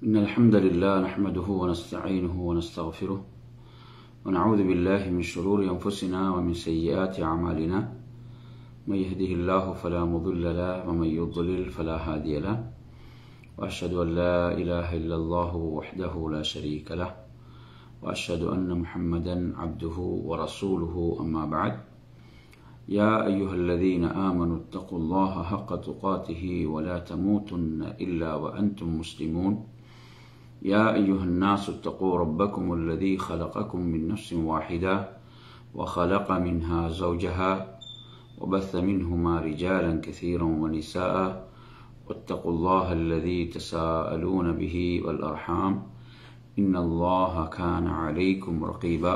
إن الحمد لله نحمده ونستعينه ونستغفره ونعوذ بالله من شرور أنفسنا ومن سيئات أعمالنا من يهده الله فلا مضل له ومن يضلل فلا هادي له وأشهد أن لا إله إلا الله وحده لا شريك له وأشهد أن محمدا عبده ورسوله أما بعد يا أيها الذين آمنوا اتقوا الله حق تقاته ولا تموتن إلا وأنتم مسلمون يا أيها الناس اتقوا ربكم الذي خلقكم من نفس واحدة وخلق منها زوجها وبث منهما رجالا كثيرا ونساء واتقوا الله الذي تساءلون به والأرحام إن الله كان عليكم رقيبا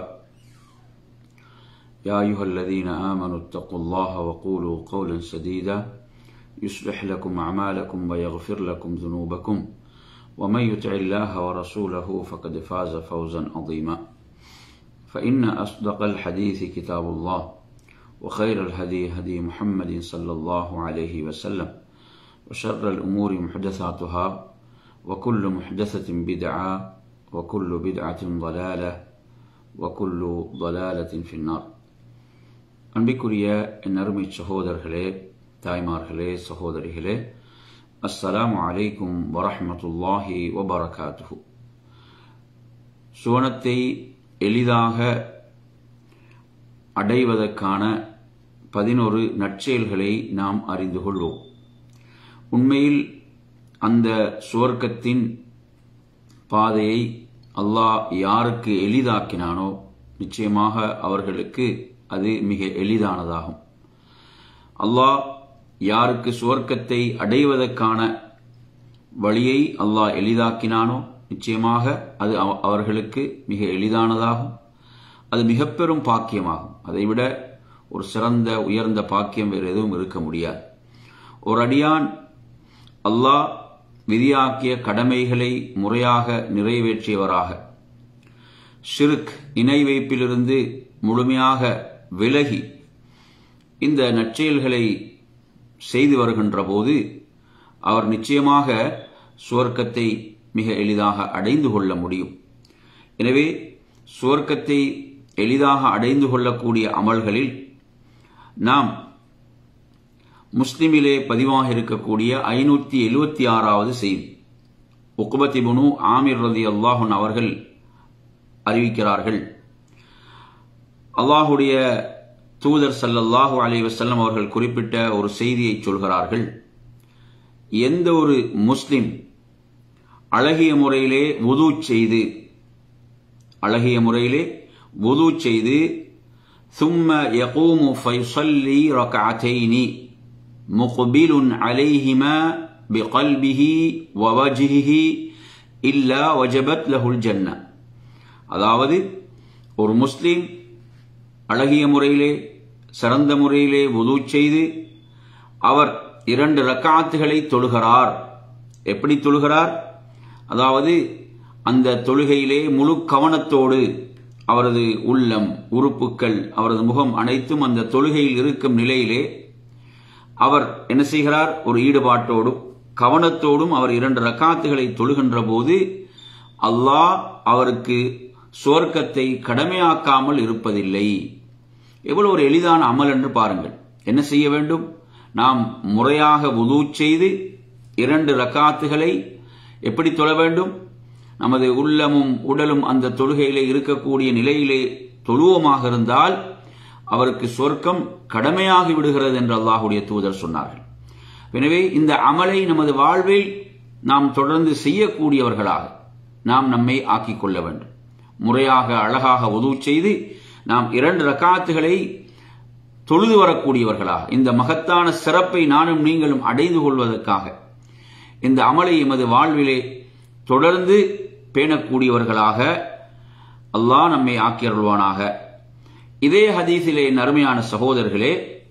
يا أيها الذين آمنوا اتقوا الله وقولوا قولا سديدا يصلح لكم أعمالكم ويغفر لكم ذنوبكم ومن يطع الله ورسوله فقد فاز فوزا عظيما فإن أصدق الحديث كتاب الله وخير الهدي هدي محمد صلى الله عليه وسلم وشر الأمور محدثاتها وكل محدثة بدعة وكل بدعة ضلالة وكل ضلالة في النار அன்பிற்குரிய என் அருமை சகோதரர்களே தாய்மார்களே சகோதரிகளே அஸ்ஸலாமு அலைக்கும் வரஹமத்துல்லாஹி வபரகாத்துஹு சுவனத்தை எளிதாக அடைவதற்கான பதினொரு நற்செயல்களை நாம் அறிந்து கொள்வோம் உண்மையில் அந்த சுவர்க்கத்தின் பாதையை அல்லாஹ் யாருக்கு எளிதாக்கினானோ நிச்சயமாக அவர்களுக்கு அது மிக எளிதானதாகும் அல்லாஹ் யாருக்கு சுவர்க்கத்தை அடைவதற்கான வழியை அல்லாஹ் எளிதாக்கினானோ நிச்சயமாக அது அவர்களுக்கு மிக எளிதானதாகும் அது மிக பெரும் பாக்கியமாகும் அதைவிட ஒரு சிறந்த உயர்ந்த பாக்கியம் வேறு எதுவும் இருக்க முடியாது ஒரு அடியான் அல்லாஹ் விதியாக்கிய கடமைகளை முறையாக நிறைவேற்றியவராக ஷிருக் இணை வைப்பிலிருந்து முழுமையாக விலகி இந்த நற்செயல்களை செய்து வருகின்ற போது அவர் நிச்சயமாக சுவர்க்கத்தை மிக எளிதாக அடைந்து கொள்ள முடியும் எனவே சுவர்க்கத்தை எளிதாக அடைந்து கொள்ளக்கூடிய அமல்களில் நாம் முஸ்லிமிலே பதிவாக இருக்கக்கூடிய ஐநூற்றி எழுபத்தி ஆறாவது செய்தி உக்குபத்தி புனு ஆமிர் ரதி அல்லாஹன் அவர்கள் அறிவிக்கிறார்கள் அல்லாஹுடைய தூதர் சல்லல்லாஹு அலி வசல்லம் அவர்கள் குறிப்பிட்ட ஒரு செய்தியை சொல்கிறார்கள் எந்த ஒரு முஸ்லிம் அழகிய முறையிலே உது செய்து அழகிய முறையிலே உது செய்து ثم يقوم فيصلي ركعتين مقبل عليهما بقلبه ووجهه إلا وجبت له الجنة அதாவது ஒரு முஸ்லிம் அழகிய முறையிலே சிறந்த முறையிலே உது செய்து அவர் இரண்டு ரக்காத்துகளை தொழுகிறார் எப்படி தொழுகிறார் அதாவது அந்த தொழுகையிலே முழு கவனத்தோடு அவரது உள்ளம் உறுப்புகள் அவரது முகம் அனைத்தும் அந்த தொழுகையில் இருக்கும் நிலையிலே அவர் என்ன செய்கிறார் ஒரு ஈடுபாட்டோடும் கவனத்தோடும் அவர் இரண்டு ரக்காத்துகளை தொழுகின்ற போது அல்லாஹ் அவருக்கு சுவர்க்கத்தை கடமையாக்காமல் இருப்பதில்லை எவ்வளவு ஒரு எளிதான அமல் என்று பாருங்கள் என்ன செய்ய வேண்டும் நாம் முறையாக உது செய்து இரண்டு ரக்காத்துகளை எப்படி தொழ வேண்டும் நமது உள்ளமும் உடலும் அந்த தொழுகையிலே இருக்கக்கூடிய நிலையிலே தொழுவமாக இருந்தால் அவருக்கு சொர்க்கம் கடமையாகி விடுகிறது என்று அல்லாஹுடைய தூதர் சொன்னார்கள் எனவே இந்த அமலை நமது வாழ்வில் நாம் தொடர்ந்து செய்யக்கூடியவர்களாக நாம் நம்மை ஆக்கிக் கொள்ள வேண்டும் முறையாக அழகாக உதவு செய்து நாம் இரண்டு ரக்காத்துகளை தொழுது வரக்கூடியவர்களாக இந்த மகத்தான சிறப்பை நானும் நீங்களும் அடைந்து கொள்வதற்காக இந்த அமலை எமது வாழ்விலே தொடர்ந்து பேணக்கூடியவர்களாக அல்லாஹ் நம்மை ஆக்கியருள்வானாக இதே ஹதீஸிலே நறுமையான சகோதரர்களே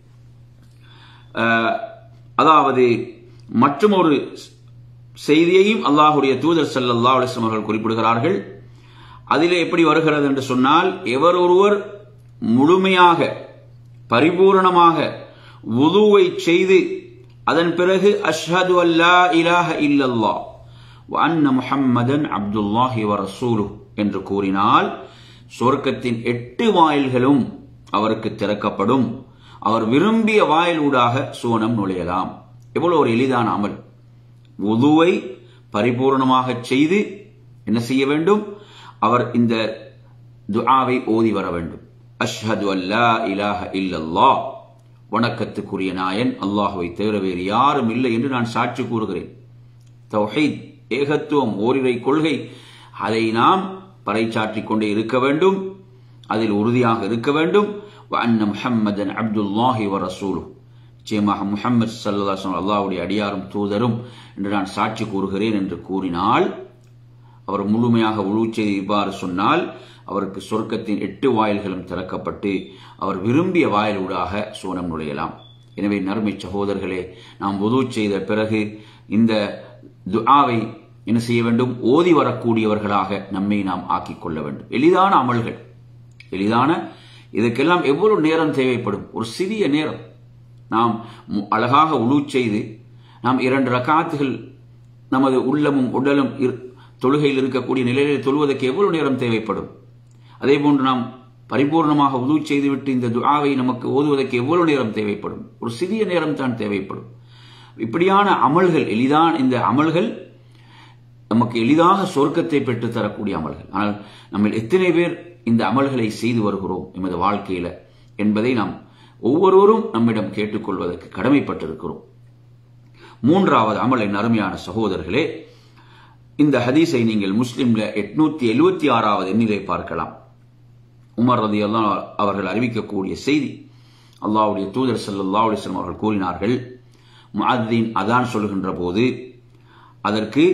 அதாவது மற்றொரு செய்தியையும் அல்லாஹுடைய தூதர் சல்லல்லா அலிஸ்லாம் அவர்கள் குறிப்பிடுகிறார்கள் அதிலே எப்படி வருகிறது என்று சொன்னால் எவர் ஒருவர் முழுமையாக பரிபூரணமாக உதுவை செய்து அதன் பிறகு அஷ்ஹது அல்லா இலாஹ இல்லல்லா அன்ன முஹம்மதன் அப்துல்லாஹி வ ரசூலு என்று கூறினால் சொர்க்கத்தின் எட்டு வாயில்களும் அவருக்கு திறக்கப்படும் அவர் விரும்பிய வாயிலூடாக சுவனம் நுழையலாம் எவ்வளவு ஒரு எளிதான அமல் உதுவை பரிபூர்ணமாக செய்து என்ன செய்ய வேண்டும் அவர் இந்த துஆவை ஓதி வர வேண்டும் அஷ்ஹது அல்லா இலாஹ இல்லல்லாஹ் வணக்கத்துக்குரிய நாயன் அல்லாஹுவை தவிர வேறு யாரும் இல்லை என்று நான் சாட்சி கூறுகிறேன் தௌஹீத் ஏகத்துவம் ஓரிரை கொள்கை அதை நாம் பறைச்சாற்றிக் கொண்டே இருக்க வேண்டும் அதில் உறுதியாக இருக்க வேண்டும் அன்ன முஹம்மதன் அப்துல்லாஹி வ ரசூலு நிச்சயமாக முஹம்மது சல்லா அல்லாவுடைய அடியாரும் தூதரும் என்று நான் சாட்சி கூறுகிறேன் என்று கூறினால் அவர் முழுமையாக உழு செய்து இவ்வாறு சொன்னால் அவருக்கு சொர்க்கத்தின் எட்டு வாயில்களும் திறக்கப்பட்டு அவர் விரும்பிய வாயிலூடாக சோனம் நுழையலாம் எனவே நறுமை சகோதரர்களே நாம் உது செய்த பிறகு இந்த துஆவை என்ன செய்ய வேண்டும் ஓதி வரக்கூடியவர்களாக நம்மை நாம் ஆக்கிக் கொள்ள வேண்டும் எளிதான அமல்கள் எளிதான இதுக்கெல்லாம் எவ்வளவு நேரம் தேவைப்படும் ஒரு சிறிய நேரம் நாம் அழகாக உழு செய்து நாம் இரண்டு ரகாத்துகள் நமது உள்ளமும் உடலும் தொழுகையில் இருக்கக்கூடிய நிலையில் தொழுவதற்கு எவ்வளவு நேரம் தேவைப்படும் அதே போன்று நாம் பரிபூர்ணமாக உதவு செய்துவிட்டு இந்த துஆவை நமக்கு ஓதுவதற்கு எவ்வளவு நேரம் தேவைப்படும் ஒரு சிறிய நேரம் தான் தேவைப்படும் இப்படியான அமல்கள் எளிதான இந்த அமல்கள் நமக்கு எளிதாக சொர்க்கத்தை பெற்று தரக்கூடிய அமல்கள் ஆனால் நம்ம எத்தனை பேர் இந்த அமல்களை செய்து வருகிறோம் எமது வாழ்க்கையில என்பதை நாம் ஒவ்வொருவரும் நம்மிடம் கேட்டுக்கொள்வதற்கு கடமைப்பட்டிருக்கிறோம் மூன்றாவது அமல் என் அருமையான சகோதரர்களே இந்த ஹதீஸை நீங்கள் முஸ்லிம்ல எட்நூத்தி எழுபத்தி ஆறாவது எண்ணிலை பார்க்கலாம் உமர் ரதி அல்லா அவர்கள் அறிவிக்கக்கூடிய செய்தி அல்லாவுடைய தூதர் சல்லா அலிஸ்லாம் அவர்கள் கூறினார்கள் முஅத்தீன் அதான் சொல்கின்ற போது அதற்கு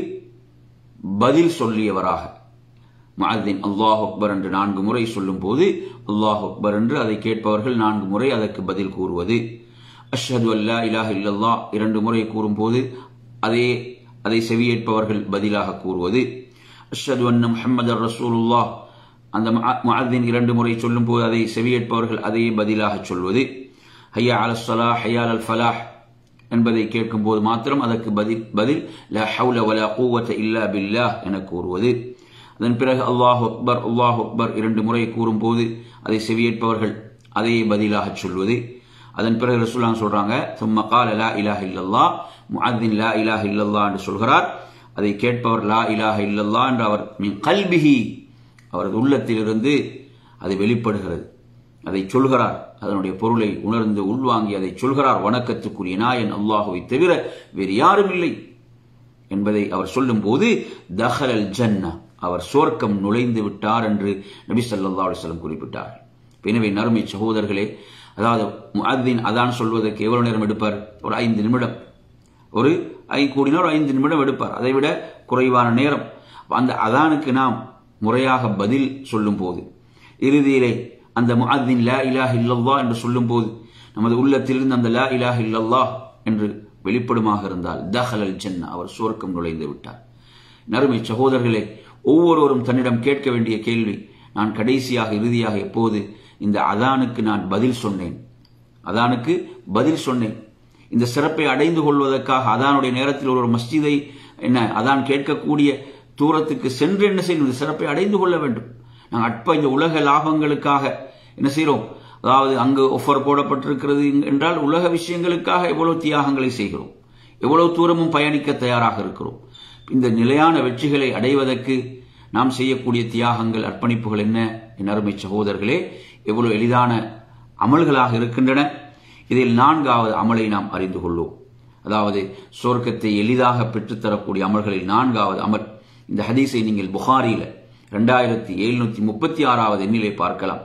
பதில் சொல்லியவராக முஅத்தீன் அல்லாஹ் அக்பர் என்று நான்கு முறை சொல்லும் போது அல்லாஹ் அக்பர் என்று அதை கேட்பவர்கள் நான்கு முறை அதற்கு பதில் கூறுவது அஷ்ஹது அல்லா இலாஹ இல்லல்லா இரண்டு முறை கூறும்போது அதே அதை செவியேற்பவர்கள் பதிலாக கூறுவது அஷ்ஹது அன்ன முஹம்மது ரசூலுல்லா அந்த முஅத்தின் இரண்டு முறை சொல்லும் போது அதை செவியேற்பவர்கள் அதையே பதிலாக சொல்வது ஹையா அல சலா ஹையா அல் ஃபலாஹ் என்பதை கேட்கும் போது மாத்திரம் அதற்கு பதில் பதில் லா ஹவுல வலா கூவத்த இல்லா பில்லாஹ் என கூறுவது அதன் பிறகு அல்லாஹ் அக்பர் அல்லாஹ் அக்பர் இரண்டு முறை கூறும் போது அதை செவியேற்பவர்கள் அதையே பதிலாக சொல்வது அதன் பிறகு ரசூல்லாம் சொல்றாங்க சும்ம கால லா இலாஹ இல்லல்லா முஅத்தின் லா இலாஹ இல்லல்லா என்று சொல்கிறார் அதை கேட்பவர் லா இலாஹ இல்லல்லா என்று அவர் மின் கல்பிஹி அவரது உள்ளத்திலிருந்து அது வெளிப்படுகிறது அதை சொல்கிறார் அதனுடைய பொருளை உணர்ந்து உள்வாங்கி அதை சொல்கிறார் வணக்கத்துக்குரிய நாயன் அல்லாஹுவை தவிர வேறு யாரும் இல்லை என்பதை அவர் சொல்லும் போது தஹலல் ஜன்னா அவர் சோர்க்கம் நுழைந்து விட்டார் என்று நபி சல்லா அலிஸ்லம் குறிப்பிட்டார் எனவே நறுமை சகோதரர்களே அதாவது முஅத்தின் அதான் சொல்வதற்கு எவ்வளவு நேரம் எடுப்பார் ஒரு ஐந்து நிமிடம் ஒரு ஐ கூடினால் ஒரு ஐந்து நிமிடம் எடுப்பார் அதை விட குறைவான நேரம் அந்த அதானுக்கு நாம் முறையாக பதில் சொல்லும் போது இறுதியிலே அந்த முஅத்தின் லா இலாஹ இல்லல்லா என்று சொல்லும் போது நமது உள்ளத்திலிருந்து அந்த லா இலாஹ இல்லல்லா என்று வெளிப்படுமாக இருந்தால் தஹலல் ஜன்னா அவர் சுவர்க்கம் நுழைந்து விட்டார் நறுமை சகோதரர்களே ஒவ்வொருவரும் தன்னிடம் கேட்க வேண்டிய கேள்வி நான் கடைசியாக இறுதியாக எப்போது இந்த அதானுக்கு நான் பதில் சொன்னேன் அதானுக்கு பதில் சொன்னேன் இந்த சிறப்பை அடைந்து கொள்வதற்காக அதானுடைய நேரத்தில் ஒரு மஸ்ஜிதை என்ன அதான் கேட்கக்கூடிய தூரத்துக்கு சென்று என்ன செய்யணும் இந்த சிறப்பை அடைந்து கொள்ள வேண்டும் நாங்கள் அற்ப இந்த உலக லாபங்களுக்காக என்ன செய்கிறோம் அதாவது அங்கு ஒஃபர் போடப்பட்டிருக்கிறது என்றால் உலக விஷயங்களுக்காக எவ்வளவு தியாகங்களை செய்கிறோம் எவ்வளவு தூரமும் பயணிக்க தயாராக இருக்கிறோம் இந்த நிலையான வெற்றிகளை அடைவதற்கு நாம் செய்யக்கூடிய தியாகங்கள் அர்ப்பணிப்புகள் என்ன என் அருமை சகோதரர்களே எவ்வளவு எளிதான அமல்களாக இருக்கின்றன இதில் நான்காவது அமலை நாம் அறிந்து கொள்வோம் அதாவது சொர்க்கத்தை எளிதாக பெற்றுத்தரக்கூடிய அமல்களில் நான்காவது அமல் இந்த ஹதீஸை நீங்கள் புகாரியில இரண்டாயிரத்தி எழுநூத்தி முப்பத்தி ஆறாவது எண்ணிலை பார்க்கலாம்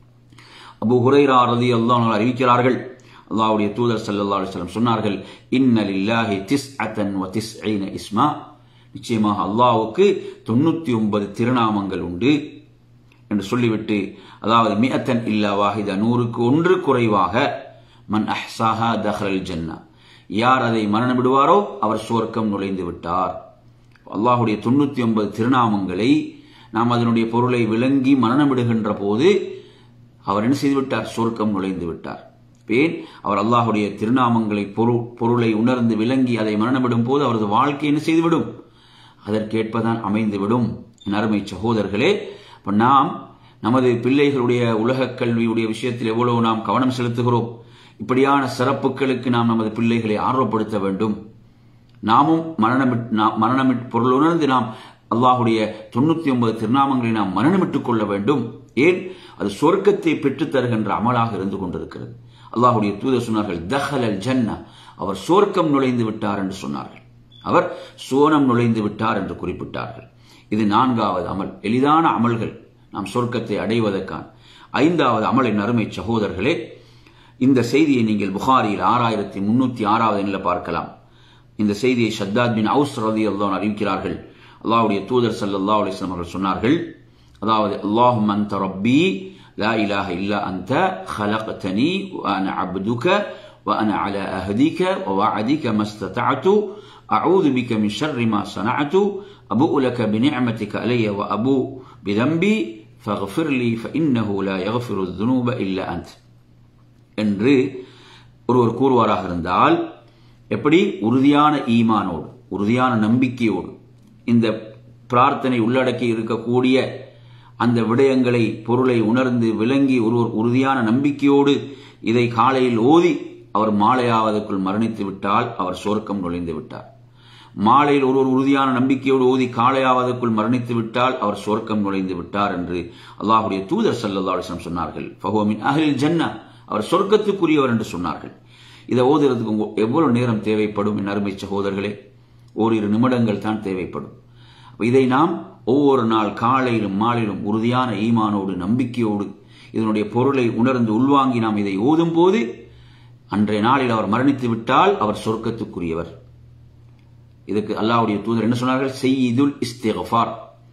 அபு ஹுரைரா ரதி அல்லாஹ் அறிவிக்கிறார்கள் அல்லாஹ்வுடைய தூதர் ஸல்லல்லாஹு அலைஹி வஸல்லம் சொன்னார்கள் இன்னலில்லாஹி திஸ்அத்தன் வ திஸ்ஈன இஸ்மா நிச்சயமாக அல்லாஹ்வுக்கு தொண்ணூத்தி ஒன்பது திருநாமங்கள் உண்டு என்று சொல்லிவிட்டு அதாவது மியத்தன் இல்லா வாஹிதா நூறுக்கு ஒன்று குறைவாக மன் அஹ்சாஹா தஹ்ரல் ஜன்னா யார் அதை மரணம் விடுவாரோ அவர் சுவர்க்கம் நுழைந்து விட்டார் அல்லாஹுடைய தொண்ணூத்தி ஒன்பது திருநாமங்களை நாம் அதனுடைய பொருளை விளங்கி மரணம் விடுகின்ற போது அவர் என்ன செய்து விட்டார் சொர்க்கம் நுழைந்து விட்டார் ஏன் அவர் அல்லாஹுடைய திருநாமங்களை பொருளை உணர்ந்து விளங்கி அதை மரணமிடும் போது அவரது வாழ்க்கை என்ன செய்துவிடும் அதற்கேற்பதான் அமைந்துவிடும் என் அருமை சகோதரர்களே அப்ப நாம் நமது பிள்ளைகளுடைய உலக கல்வியுடைய விஷயத்தில் எவ்வளவு நாம் கவனம் செலுத்துகிறோம் இப்படியான சிறப்புகளுக்கு நாம் நமது பிள்ளைகளை ஆர்வப்படுத்த வேண்டும் நாமும் மரணமிட் நாம் மரணமிட் பொருள் உணர்ந்து நாம் அல்லாஹுடைய தொண்ணூத்தி ஒன்பது திருநாமங்களை நாம் மரணமிட்டுக் கொள்ள வேண்டும் ஏன் அது சொர்க்கத்தை பெற்றுத் தருகின்ற அமலாக இருந்து கொண்டிருக்கிறது அல்லாஹுடைய தூதர் சொன்னார்கள் தஹல் அல் ஜன்னா அவர் சொர்க்கம் நுழைந்து விட்டார் என்று சொன்னார்கள் அவர் சோனம் நுழைந்து விட்டார் என்று குறிப்பிட்டார்கள் இது நான்காவது அமல் எளிதான அமல்கள் நாம் சொர்க்கத்தை அடைவதற்கான ஐந்தாவது அமலின் அருமை சகோதரர்களே இந்த செய்தியை நீங்கள் புகாரியில் ஆறாயிரத்தி முன்னூத்தி ஆறாவது எண்ணில் பார்க்கலாம் இந்த செய்தியை ஷத்தாத் பின் அவுஸ் ரதி அல்லான் அறிவிக்கிறார்கள் அல்லாஹ்வுடைய தூதர் சல்லல்லாஹு அலைஹி வஸல்லம் அவர்கள் சொன்னார்கள் அதாவது அல்லாஹும் அன்த ரப்பி லா இலாஹ இல்லா அன்த خلقتني وانا عبدك وانا على عهدك ووعدك ما استطعت اعوذ بك من شر ما صنعت ابوء لك بنعمتك علي وابوء بذنبي فاغفر لي فانه لا يغفر الذنوب الا انت என்று ஒருவர் கூறுவாராக இருந்தால் எப்படி உறுதியான ஈமானோடு உறுதியான நம்பிக்கையோடு இந்த பிரார்த்தனை உள்ளடக்கி இருக்கக்கூடிய அந்த விடயங்களை பொருளை உணர்ந்து விளங்கி ஒருவர் உறுதியான நம்பிக்கையோடு இதை காலையில் ஓதி அவர் மாலையாவதற்குள் மரணித்து விட்டால் அவர் சொர்க்கம் நுழைந்து விட்டார் மாலையில் ஒருவர் உறுதியான நம்பிக்கையோடு ஓதி காலையாவதற்குள் மரணித்து விட்டால் அவர் சொர்க்கம் நுழைந்து விட்டார் என்று அல்லாஹுடைய தூதர் சல்லா அலிஸ்லாம் சொன்னார்கள் ஃபஹோமின் அஹில் ஜன்னா அவர் சொர்க்கத்துக்குரியவர் என்று சொன்னார்கள் இதை ஓதுறதுக்கு எவ்வளவு நேரம் தேவைப்படும் என் அருமை சகோதரர்களே ஓரிரு நிமிடங்கள் தான் தேவைப்படும் இதை நாம் ஒவ்வொரு நாள் காலையிலும் மாலையிலும் உறுதியான ஈமானோடு நம்பிக்கையோடு இதனுடைய பொருளை உணர்ந்து உள்வாங்கி நாம் இதை ஓதும் போது அன்றைய நாளில் அவர் மரணித்து விட்டால் அவர் சொர்க்கத்துக்குரியவர் இதுக்கு அல்லாவுடைய தூதர் என்ன சொன்னார்கள் செய்யுதுல் இஸ்திகஃபார்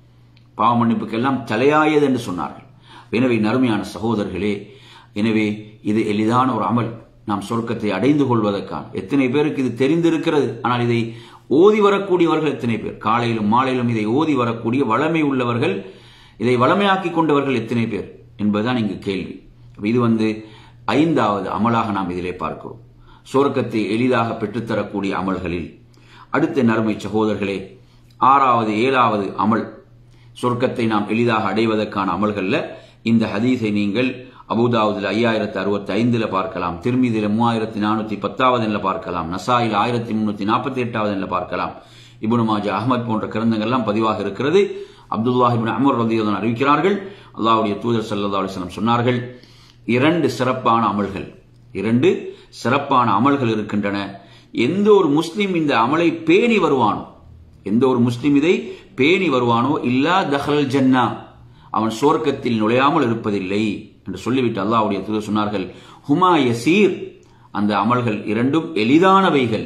பாவ மன்னிப்புக்கெல்லாம் தலையாயது என்று சொன்னார்கள் எனவே நறுமையான சகோதரர்களே எனவே இது எளிதான ஒரு அமல் நாம் சொர்க்கத்தை அடைந்து கொள்வதற்கான எத்தனை பேருக்கு இது தெரிந்திருக்கிறது ஆனால் இதை ஓதி வரக்கூடியவர்கள் எத்தனை பேர் காலையிலும் மாலையிலும் இதை ஓதி வரக்கூடிய வளமை உள்ளவர்கள் இதை வளமையாக்கி கொண்டவர்கள் எத்தனை பேர் என்பதுதான் இங்கு கேள்வி இது வந்து ஐந்தாவது அமலாக நாம் இதிலே பார்க்கிறோம் சொர்க்கத்தை எளிதாக பெற்றுத்தரக்கூடிய அமல்களில் அடுத்த நறுமை சகோதரர்களே ஆறாவது ஏழாவது அமல் சொர்க்கத்தை நாம் எளிதாக அடைவதற்கான அமல்கள்ல இந்த ஹதீஸை நீங்கள் அபுதாவுதில் ஐயாயிரத்தி அறுபத்தி ஐந்துல பார்க்கலாம் திருமீதியில மூவாயிரத்தி நானூத்தி பத்தாவது எண்ணில் பார்க்கலாம் நசாயில் ஆயிரத்தி முன்னூத்தி நாற்பத்தி எட்டாவது எண்ணில் பார்க்கலாம் இபுனு மாஜா அகமது போன்ற கிரந்தங்கள்லாம் பதிவாக இருக்கிறது அப்துல்லாஹிபின் அமர் ரதியுடன் அறிவிக்கிறார்கள் அல்லாவுடைய தூதர் சல்லா அலிஸ்லாம் சொன்னார்கள் இரண்டு சிறப்பான அமல்கள் இரண்டு சிறப்பான அமல்கள் இருக்கின்றன எந்த ஒரு முஸ்லீம் இந்த அமலை பேணி வருவானோ எந்த ஒரு முஸ்லீம் இதை பேணி வருவானோ இல்லா தஹல் ஜன்னா அவன் சோர்க்கத்தில் நுழையாமல் இருப்பதில்லை என்று சொல்லிவிட்டு அல்லாவுடைய தூதர் சொன்னார்கள் ஹுமா யசீர் அந்த அமல்கள் இரண்டும் எளிதானவைகள்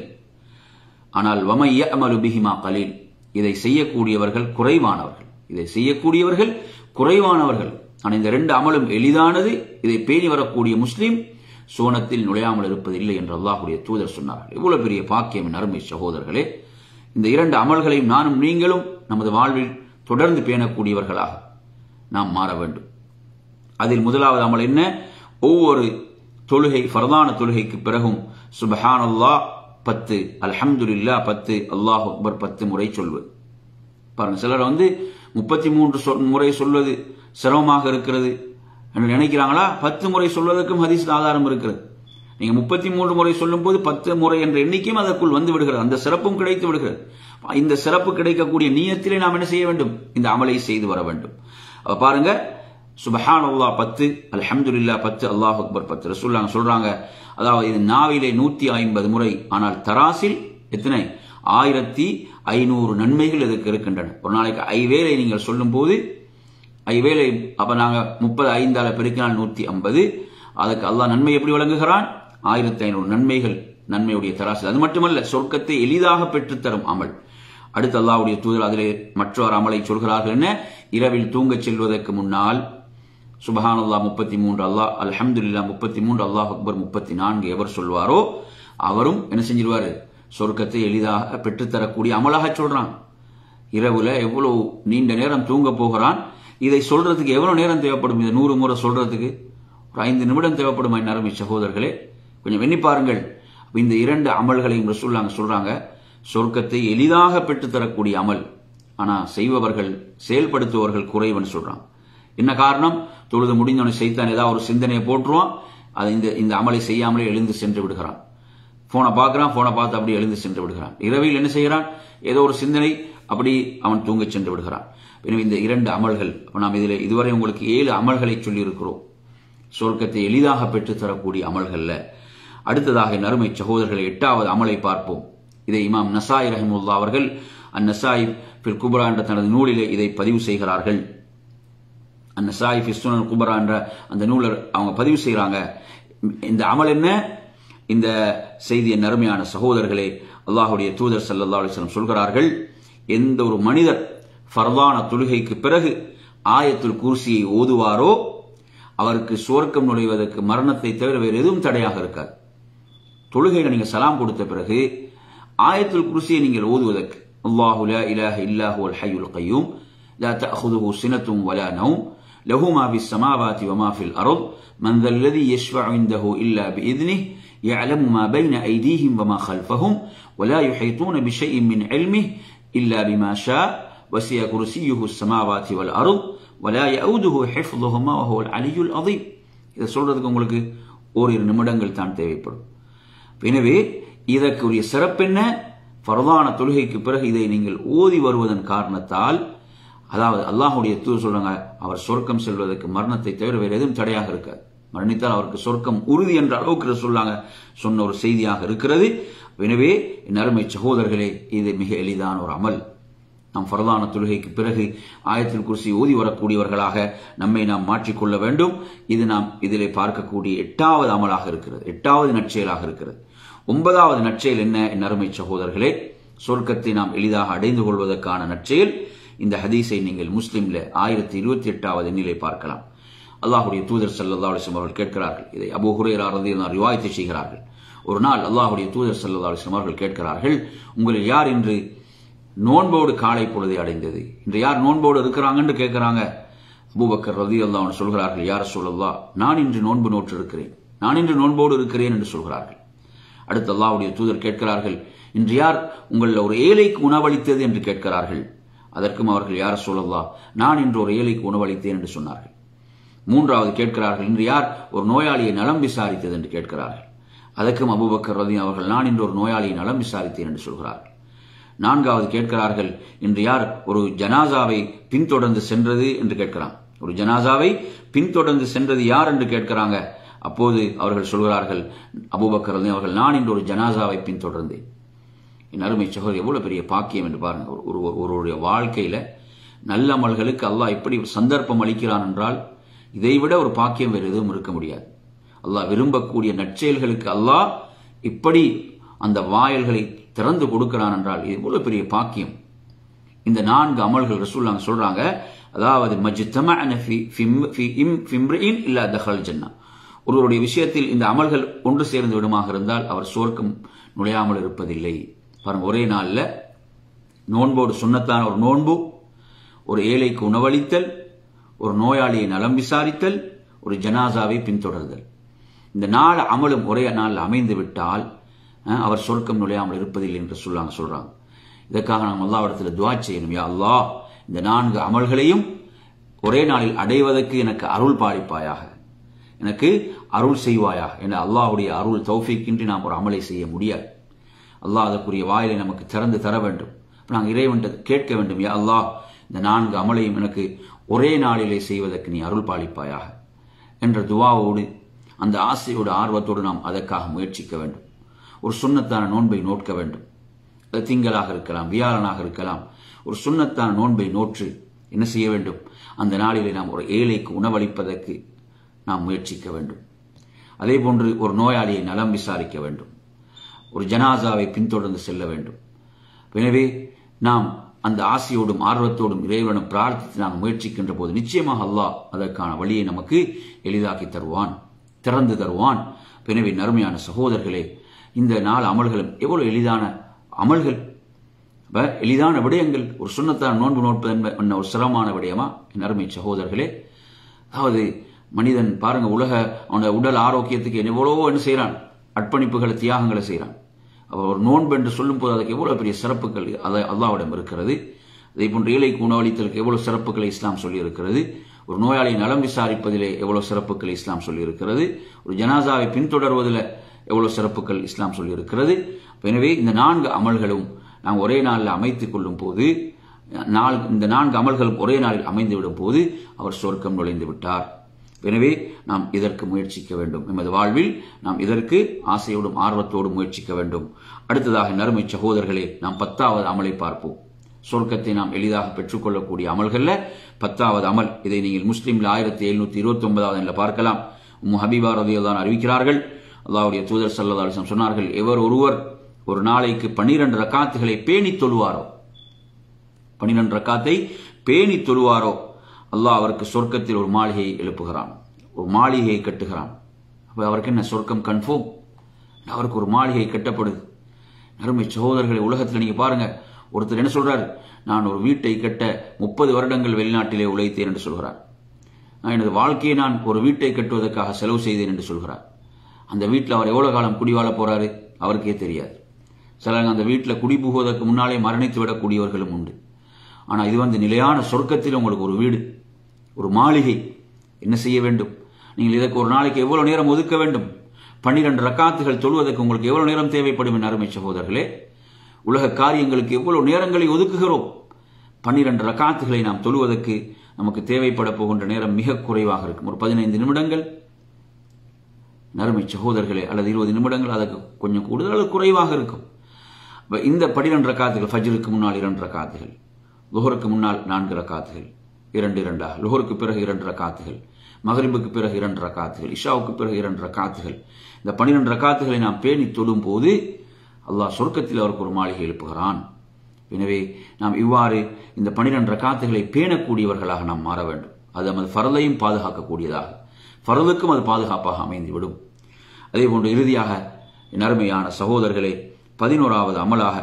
ஆனால் வமைய அமலு பிஹிமா கலீல் இதை செய்யக்கூடியவர்கள் குறைவானவர்கள் இதை செய்யக்கூடியவர்கள் குறைவானவர்கள் ஆனால் இந்த ரெண்டு அமலும் எளிதானது இதை பேணி வரக்கூடிய முஸ்லீம் சோனத்தில் நுழையாமல் இருப்பதில்லை என்று அல்லாஹுடைய தூதர் சொன்னார்கள் இவ்வளவு பெரிய பாக்கியம் அருமை சகோதரர்களே இந்த இரண்டு அமல்களையும் நானும் நீங்களும் நமது வாழ்வில் தொடர்ந்து பேணக்கூடியவர்களாக நாம் மாற வேண்டும் அதில் முதலாவது அமல் என்ன ஒவ்வொரு தொழுகை ஃபர்தான தொழுகைக்கு பிறகும் சுபஹான் அல்லா பத்து அல்ஹம்துல்லா பத்து அல்லாஹ் அக்பர் பத்து முறை சொல்வது பாருங்க சிலர் வந்து முப்பத்தி மூன்று முறை சொல்வது சிரமமாக இருக்கிறது என்று நினைக்கிறாங்களா பத்து முறை சொல்வதற்கும் ஹதீஸ் ஆதாரம் இருக்கிறது நீங்க முப்பத்தி மூன்று முறை சொல்லும் போது பத்து முறை என்ற எண்ணிக்கையும் அதற்குள் வந்து விடுகிறது அந்த சிறப்பும் கிடைத்து விடுகிறது இந்த சிறப்பு கிடைக்கக்கூடிய நீயத்திலே நாம் என்ன செய்ய வேண்டும் இந்த அமலை செய்து வர வேண்டும் பாருங்க சுபஹான் அல்லா பத்து அலமதுல்லா பத்து அல்லாஹ் அக்பர் பத்து ரசூல்லாங்க சொல்றாங்க அதாவது இது நாவிலே நூத்தி ஐம்பது முறை ஆனால் தராசில் எத்தனை ஆயிரத்தி ஐநூறு நன்மைகள் இதுக்கு இருக்கின்றன ஒரு நாளைக்கு ஐவேளை நீங்கள் சொல்லும் போது ஐவேளை அப்ப நாங்க முப்பது ஐந்தால பெருக்கினால் நூத்தி ஐம்பது அதுக்கு அல்லாஹ் நன்மை எப்படி வழங்குகிறான் ஆயிரத்தி ஐநூறு நன்மைகள் நன்மையுடைய தராசு அது மட்டுமல்ல சொர்க்கத்தை எளிதாக பெற்றுத்தரும் அமல் அடுத்து அல்லாவுடைய தூதர் அதிலே மற்றொரு அமலை சொல்கிறார்கள் என்ன இரவில் தூங்கச் செல்வதற்கு முன்னால் சுபஹான் அல்லா முப்பத்தி மூன்று அல்லாஹ் அல்ஹம்துல்லா முப்பத்தி மூன்று அல்லாஹ் அக்பர் முப்பத்தி நான்கு எவர் சொல்வாரோ அவரும் என்ன செஞ்சிருவாரு சொர்க்கத்தை எளிதாக பெற்றுத்தரக்கூடிய அமலாக சொல்றான் இரவுல எவ்வளவு நீண்ட நேரம் தூங்க போகிறான் இதை சொல்றதுக்கு எவ்வளவு நேரம் தேவைப்படும் இதை நூறு முறை சொல்றதுக்கு ஒரு ஐந்து நிமிடம் தேவைப்படும் அருமை சகோதரர்களே கொஞ்சம் எண்ணி பாருங்கள் இந்த இரண்டு அமல்களையும் ரசூல்லாங்க சொல்றாங்க சொர்க்கத்தை எளிதாக பெற்றுத்தரக்கூடிய அமல் ஆனா செய்பவர்கள் செயல்படுத்துபவர்கள் குறைவன்னு சொல்றான் என்ன காரணம் தொழுது முடிந்தவனை செய்தான் ஏதாவது ஒரு சிந்தனையை போட்டுருவான் அது இந்த இந்த அமலை செய்யாமலே எழுந்து சென்று விடுகிறான் போனை பார்க்கறான் போனை பார்த்து அப்படியே எழுந்து சென்று விடுகிறான் இரவில் என்ன செய்கிறான் ஏதோ ஒரு சிந்தனை அப்படி அவன் தூங்கச் சென்று விடுகிறான் எனவே இந்த இரண்டு அமல்கள் அப்ப நாம் இதில் இதுவரை உங்களுக்கு ஏழு அமல்களை சொல்லியிருக்கிறோம் சொர்க்கத்தை எளிதாக பெற்றுத் தரக்கூடிய அமல்கள்ல அடுத்ததாக நறுமை சகோதரர்களை எட்டாவது அமலை பார்ப்போம் இதை இமாம் நசாய் ரஹிமுல்லா அவர்கள் அந்நசாய் பில் குபரா என்ற தனது நூலிலே இதை பதிவு செய்கிறார்கள் அந்நசாய் ஃபிஸ்துனல் குபரா என்ற அந்த நூலர் அவங்க பதிவு செய்கிறாங்க இந்த அமல் என்ன இந்த செய்தியை நறுமையான சகோதரர்களே அல்லாஹுடைய தூதர் சல்லா அலிஸ்லம் சொல்கிறார்கள் எந்த ஒரு மனிதர் ஃபர்தான தொழுகைக்கு பிறகு ஆயத்துல் குர்சியை ஓதுவாரோ அவருக்கு சுவர்க்கம் நுழைவதற்கு மரணத்தை தவிர வேறு எதுவும் தடையாக இருக்காது தொழுகையில நீங்க சலாம் கொடுத்த பிறகு ஆயத்துல் குர்சியை நீங்கள் ஓதுவதற்கு அல்லாஹு லா இலாஹ இல்லாஹு அல் ஹய்யுல் கய்யூம் லா தஅخذه سنة ولا نوم له ما في السماوات وما في الأرض من ذا الذي يشفع عنده إلا بإذنه يعلم ما بين أيديهم وما خلفهم ولا يحيطون بشيء من علمه إلا بما شاء وسع كرسيه السماوات والأرض ولا يؤوده حفظهما وهو العلي العظيم இதை சொல்றதுக்கு உங்களுக்கு ஓரிரு நிமிடங்கள் தான் தேவைப்படும் எனவே இதற்குரிய சிறப்பென்ன ஃபரதான தொழுகைக்கு பிறகு இதை நீங்கள் ஓதி வருவதன் காரணத்தால் அதாவது அல்லாஹுடைய தூர் சொல்றாங்க அவர் சொர்க்கம் செல்வதற்கு மரணத்தை தவிர வேறு எதுவும் தடையாக இருக்காது மரணித்தால் அவருக்கு சொர்க்கம் உறுதி என்ற அளவுக்கு சொல்லாங்க சொன்ன ஒரு செய்தியாக இருக்கிறது எனவே என் அருமை சகோதரர்களே இது மிக எளிதான ஒரு அமல் நாம் ஃபரதான தொழுகைக்கு பிறகு ஆயத்தில் குர்சி ஓதி வரக்கூடியவர்களாக நம்மை நாம் மாற்றிக்கொள்ள வேண்டும் இது நாம் இதிலே பார்க்கக்கூடிய எட்டாவது அமலாக இருக்கிறது எட்டாவது நற்செயலாக இருக்கிறது ஒன்பதாவது நற்செயல் என்ன என் அருமை சகோதரர்களே சொர்க்கத்தை நாம் எளிதாக அடைந்து கொள்வதற்கான நற்செயல் இந்த ஹதீஸை நீங்கள் முஸ்லிம்ல ஆயிரத்தி இருபத்தி எட்டாவது எண்ணிலே பார்க்கலாம் அல்லாஹுடைய தூதர் சல்லா அலிஸ்லம் அவர்கள் கேட்கிறார்கள் இதை அபு ஹுரேரா ரதியல்லாஹு ரிவாயத்தை செய்கிறார்கள் ஒரு நாள் அல்லாஹுடைய தூதர் சல்லா அலிஸ்லம் அவர்கள் கேட்கிறார்கள் உங்களில் யார் இன்று நோன்போடு காலை பொழுதை அடைந்தது இன்று யார் நோன்போடு இருக்கிறாங்கன்னு கேட்கிறாங்க அபூபக்கர் ரதி அல்லாஹ் சொல்கிறார்கள் யார் சொல்லல்லா நான் இன்று நோன்பு நோற்று இருக்கிறேன் நான் இன்று நோன்போடு இருக்கிறேன் என்று சொல்கிறார்கள் அடுத்து அல்லாஹ்வுடைய தூதர் கேட்கிறார்கள் இன்று யார் உங்களில் ஒரு ஏழைக்கு உணவளித்தது என்று கேட்கிறார்கள் அதற்கும் அவர்கள் யார் சொல்லல்லா நான் இன்று ஒரு ஏழைக்கு உணவளித்தேன் என்று சொன்னார்கள் மூன்றாவது கேட்கிறார்கள் இன்று யார் ஒரு நோயாளியை நலம் விசாரித்தது என்று கேட்கிறார்கள் அதற்கும் அபூபக்கர் ரதி அவர்கள் நான் இன்று ஒரு நோயாளியை நலம் விசாரித்தேன் என்று சொல்கிறார்கள் நான்காவது கேட்கிறார்கள் இன்று யார் ஒரு ஜனாசாவை பின்தொடர்ந்து சென்றது என்று கேட்கிறான் ஒரு ஜனாசாவை பின்தொடர்ந்து சென்றது யார் என்று கேட்கிறாங்க அப்போது அவர்கள் சொல்கிறார்கள் அபூபக்கர் ரதி அவர்கள் நான் இன்று ஒரு ஜனாசாவை பின்தொடர்ந்தேன் என் அருமை சகோதரி எவ்வளவு பெரிய பாக்கியம் என்று பாருங்க ஒரு ஒரு ஒருவருடைய வாழ்க்கையில நல்ல அமல்களுக்கு அல்லாஹ் எப்படி சந்தர்ப்பம் அளிக்கிறான் என்றால் இதைவிட ஒரு பாக்கியம் வேறு எதுவும் இருக்க முடியாது அல்லாஹ் விரும்பக்கூடிய நற்செயல்களுக்கு அல்லாஹ் இப்படி அந்த வாயல்களை திறந்து கொடுக்கிறான் என்றால் இது எவ்வளவு பெரிய பாக்கியம் இந்த நான்கு அமல்கள் ரசூல்லாங்க சொல்றாங்க அதாவது மஜ்தமஅன ஃபி ஃபிம்- ஃபி இம் ஃபிம்ரிஇன் இல்லா தஹல் ஜன்னா ஒருவருடைய விஷயத்தில் இந்த அமல்கள் ஒன்று சேர்ந்து விடுமாக இருந்தால் அவர் சுவர்க்கம் நுழையாமல் இருப்பதில்லை பாருங்க ஒரே நாள்ல நோன்போடு சுண்ணத்தான ஒரு நோன்பு ஒரு ஏழைக்கு உணவளித்தல் ஒரு நோயாளியை நலம் விசாரித்தல் ஒரு ஜனாசாவை பின்தொடர்தல் இந்த நாள் அமலும் ஒரே நாள் அமைந்து விட்டால் அஹ், அவர் சொர்க்கம் நுழையாமல் இருப்பதில்லை என்று சொல்லாங்க சொல்றாங்க இதற்காக நாம் அல்லாவிடத்தில் துவா செய்யணும் யா அல்லாஹ் இந்த நான்கு அமல்களையும் ஒரே நாளில் அடைவதற்கு எனக்கு அருள் பாலிப்பாயாக எனக்கு அருள் செய்வாயாக என அல்லாஹ்வுடைய அருள் தௌஃபீக்கின்றி நாம் ஒரு அமலை செய்ய முடியாது அல்லாஹ் அதற்குரிய வாயிலை நமக்கு திறந்து தர வேண்டும் நாங்கள் இறைவன் கேட்க வேண்டும் யா அல்லாஹ் இந்த நான்கு அமலையும் எனக்கு ஒரே நாளிலே செய்வதற்கு நீ அருள் பாலிப்பாயாக என்ற துவாவோடு அந்த ஆசையோடு ஆர்வத்தோடு நாம் அதற்காக முயற்சிக்க வேண்டும் ஒரு சுண்ணத்தான நோன்பை நோட்க வேண்டும் அது திங்களாக இருக்கலாம் வியாழனாக இருக்கலாம் ஒரு சுண்ணத்தான நோன்பை நோற்று என்ன செய்ய வேண்டும் அந்த நாளிலே நாம் ஒரு ஏழைக்கு உணவளிப்பதற்கு நாம் முயற்சிக்க வேண்டும் அதே போன்று ஒரு நோயாளியை நலம் விசாரிக்க வேண்டும் ஒரு ஜனாசாவை பின்தொடர்ந்து செல்ல வேண்டும் எனவே நாம் அந்த ஆசையோடும் ஆர்வத்தோடும் இறைவனும் பிரார்த்தித்து நாம் முயற்சிக்கின்ற போது நிச்சயமாக அல்லாஹ் அதற்கான வழியை நமக்கு எளிதாக்கி தருவான் திறந்து தருவான் எனவே நறுமையான சகோதரர்களே இந்த நாலு அமல்களும் எவ்வளவு எளிதான அமல்கள் அப்ப எளிதான விடயங்கள் ஒரு சுண்ணத்தான நோன்பு நோட்பது என்ப- என்ன ஒரு சிரமமான விடயமா என் அருமை சகோதரர்களே அதாவது மனிதன் பாருங்க உலக அவனோட உடல் ஆரோக்கியத்துக்கு எவ்வளவோ என்ன செய்யறான் அர்ப்பணிப்புகளை தியாகங்களை செய்யறான் அப்ப ஒரு நோன்பு என்று சொல்லும் போது அதுக்கு எவ்வளவு பெரிய சிறப்புகள் அதை அல்லாவிடம் இருக்கிறது அதே போன்று ஏழைக்கு உணவளித்தலுக்கு எவ்வளவு சிறப்புகளை இஸ்லாம் சொல்லியிருக்கிறது ஒரு நோயாளியை நலம் விசாரிப்பதிலே எவ்வளவு சிறப்புகளை இஸ்லாம் சொல்லியிருக்கிறது ஒரு ஜனாசாவை பின்தொடர்வதில் எவ்வளவு சிறப்புகள் இஸ்லாம் சொல்லியிருக்கிறது எனவே இந்த நான்கு அமல்களும் நாம் ஒரே நாளில் அமைத்துக் கொள்ளும் போது நாள் இந்த நான்கு அமல்களும் ஒரே நாளில் அமைந்துவிடும் போது அவர் சொர்க்கம் நுழைந்து விட்டார் எனவே நாம் இதற்கு முயற்சிக்க வேண்டும் எமது வாழ்வில் நாம் இதற்கு ஆசையோடும் ஆர்வத்தோடும் முயற்சிக்க வேண்டும் அடுத்ததாக நறுமை சகோதரர்களே நாம் பத்தாவது அமலை பார்ப்போம் சொர்க்கத்தை நாம் எளிதாக பெற்றுக்கொள்ளக்கூடிய அமல்கள்ல பத்தாவது அமல் இதை நீங்கள் முஸ்லீம்ல ஆயிரத்தி எழுநூத்தி இருபத்தி ஒன்பதாவது பார்க்கலாம் உம்மு ஹபீபா ரதியதான் அறிவிக்கிறார்கள் அல்லாவுடைய தூதர் சல்லா அலிஸ்லாம் சொன்னார்கள் எவர் ஒருவர் ஒரு நாளைக்கு பன்னிரண்டு ரக்காத்துகளை பேணி தொழுவாரோ பன்னிரண்டு ரக்காத்தை பேணி தொழுவாரோ அல்லாஹ் அவருக்கு சொர்க்கத்தில் ஒரு மாளிகையை எழுப்புகிறான் ஒரு மாளிகையை கட்டுகிறான் அப்ப அவருக்கு என்ன சொர்க்கம் கன்ஃபார்ம் அவருக்கு ஒரு மாளிகை கட்டப்படுது நறுமை சகோதரர்களை உலகத்தில் நீங்க பாருங்க ஒருத்தர் என்ன சொல்றார் நான் ஒரு வீட்டை கட்ட முப்பது வருடங்கள் வெளிநாட்டிலே உழைத்தேன் என்று சொல்கிறார் நான் எனது வாழ்க்கையை நான் ஒரு வீட்டை கட்டுவதற்காக செலவு செய்தேன் என்று சொல்கிறார் அந்த வீட்டில் அவர் எவ்வளவு காலம் குடிவாழ போறாரு அவருக்கே தெரியாது சிலர் அந்த வீட்டில் குடி புகுவதற்கு முன்னாலே மரணித்து விடக்கூடியவர்களும் உண்டு ஆனால் இது வந்து நிலையான சொர்க்கத்தில் உங்களுக்கு ஒரு வீடு ஒரு மாளிகை என்ன செய்ய வேண்டும் நீங்கள் இதற்கு ஒரு நாளைக்கு எவ்வளவு நேரம் ஒதுக்க வேண்டும் பன்னிரண்டு ரக்காத்துகள் தொழுவதற்கு உங்களுக்கு எவ்வளவு நேரம் தேவைப்படும் என் அருமை சகோதரர்களே உலக காரியங்களுக்கு எவ்வளவு நேரங்களை ஒதுக்குகிறோம் பன்னிரண்டு ரக்காத்துகளை நாம் தொழுவதற்கு நமக்கு தேவைப்பட போகின்ற நேரம் மிக குறைவாக இருக்கும் ஒரு பதினைந்து நிமிடங்கள் நறுமை சகோதரர்களே அல்லது இருபது நிமிடங்கள் அதற்கு கொஞ்சம் கூடுதல் அல்லது குறைவாக இருக்கும் இந்த பன்னிரண்டு ரக்காத்துகள் ஃபஜ்ருக்கு முன்னால் இரண்டு ரக்காத்துகள் லுஹருக்கு முன்னால் நான்கு ரக்காத்துகள் இரண்டு இரண்டாக லுஹருக்கு பிறகு இரண்டு ரக்காத்துகள் மகரிபுக்கு பிறகு இரண்டு ரக்காத்துகள் இஷாவுக்கு பிறகு இரண்டு ரக்காத்துகள் இந்த பன்னிரண்டு ரக்காத்துகளை நாம் பேணி தொழும் போது அல்லாஹ் சொர்க்கத்தில் அவருக்கு ஒரு மாளிகை எழுப்புகிறான் எனவே நாம் இவ்வாறு இந்த பனிரெண்டு ரக்காத்துகளை பேணக்கூடியவர்களாக நாம் மாற வேண்டும் அது நமது ஃபரலையும் பாதுகாக்கக்கூடியதாக ஃபரலுக்கும் அது பாதுகாப்பாக அமைந்துவிடும் அதே போன்று இறுதியாக நறுமையான சகோதரர்களே பதினோராவது அமலாக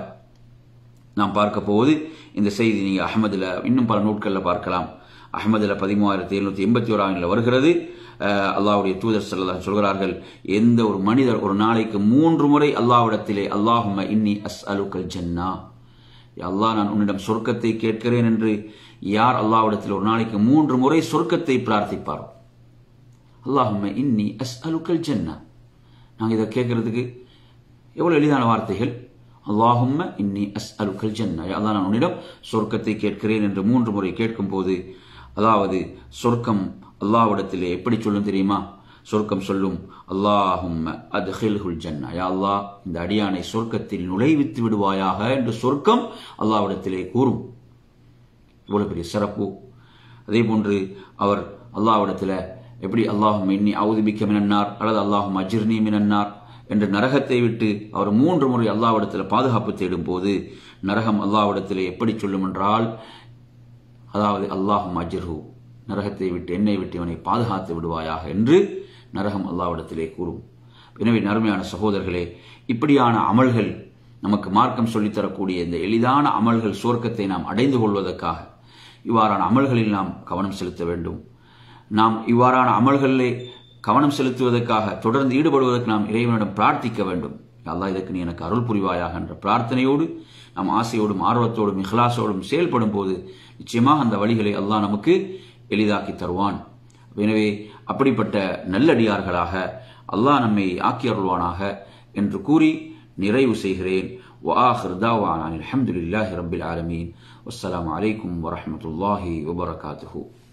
நாம் பார்க்க போவது இந்த செய்தி நீங்கள் அகமதுல இன்னும் பல நூட்களில் பார்க்கலாம் அகமதுல பதிமூவாயிரத்தி எழுநூத்தி எண்பத்தி ஓராவில் வருகிறது அல்லாவுடைய தூதர் செல்ல சொல்கிறார்கள் எந்த ஒரு மனிதர் ஒரு நாளைக்கு மூன்று முறை அல்லாவிடத்திலே அல்லாஹும இன்னி அஸ் அலுக்கல் ஜன்னா அல்லாஹ் நான் உன்னிடம் சொர்க்கத்தை கேட்கிறேன் என்று யார் அல்லாவிடத்தில் ஒரு நாளைக்கு மூன்று முறை சொர்க்கத்தை பிரார்த்திப்பாரோ அல்லாஹும இன்னி அஸ் அலுக்கல் ஜன்னா நாங்கள் இதை கேட்கறதுக்கு எவ்வளவு எளிதான வார்த்தைகள் அல்லாஹும்ம இன்னி அஸ் அலுக்கல் ஜன்னா அல்லாஹ் நான் உன்னிடம் சொர்க்கத்தை கேட்கிறேன் என்று மூன்று முறை கேட்கும் போது அதாவது சொர்க்கம் அல்லாவிடத்திலே எப்படி சொல்லும் தெரியுமா சொர்க்கம் சொல்லும் அல்லாஹும் அத்ஹில்ஹுல் ஜன்னா யா அல்லாஹ் இந்த அடியானை சொர்க்கத்தில் நுழைவித்து விடுவாயாக என்று சொர்க்கம் அல்லாவிடத்திலே கூறும் இவ்வளவு பெரிய சிறப்பு அதே போன்று அவர் அல்லாவிடத்தில் எப்படி அல்லாஹும் எண்ணி அவுதிபிக்க மினன்னார் அல்லது அல்லாஹும் அஜிர்னி மினன்னார் என்று நரகத்தை விட்டு அவர் மூன்று முறை அல்லாவிடத்தில் பாதுகாப்பு தேடும் போது நரகம் அல்லாவிடத்தில் எப்படி சொல்லும் என்றால் அதாவது அல்லாஹும் அஜிர்ஹு நரகத்தை விட்டு என்னை விட்டு இவனை பாதுகாத்து விடுவாயாக என்று நரகம் அல்லாவிடத்திலே கூறும் எனவே நறுமையான சகோதரர்களே இப்படியான அமல்கள் நமக்கு மார்க்கம் சொல்லித்தரக்கூடிய இந்த எளிதான அமல்கள் சுவர்க்கத்தை நாம் அடைந்து கொள்வதற்காக இவ்வாறான அமல்களில் நாம் கவனம் செலுத்த வேண்டும் நாம் இவ்வாறான அமல்களிலே கவனம் செலுத்துவதற்காக தொடர்ந்து ஈடுபடுவதற்கு நாம் இறைவனிடம் பிரார்த்திக்க வேண்டும் அல்லா இதற்கு நீ எனக்கு அருள் புரிவாயாக என்ற பிரார்த்தனையோடு நாம் ஆசையோடும் ஆர்வத்தோடும் இஹ்லாசோடும் செயல்படும் போது நிச்சயமாக அந்த வழிகளை அல்லாஹ் நமக்கு எளிதாக்கி தருவான் எனவே அப்படிப்பட்ட நல்லடியார்களாக அல்லாஹ் நம்மை ஆக்கி அருள்வானாக என்று கூறி நிறைவு செய்கிறேன் وآخر دعوانا الحمد لله رب العالمين والسلام عليكم ورحمة الله وبركاته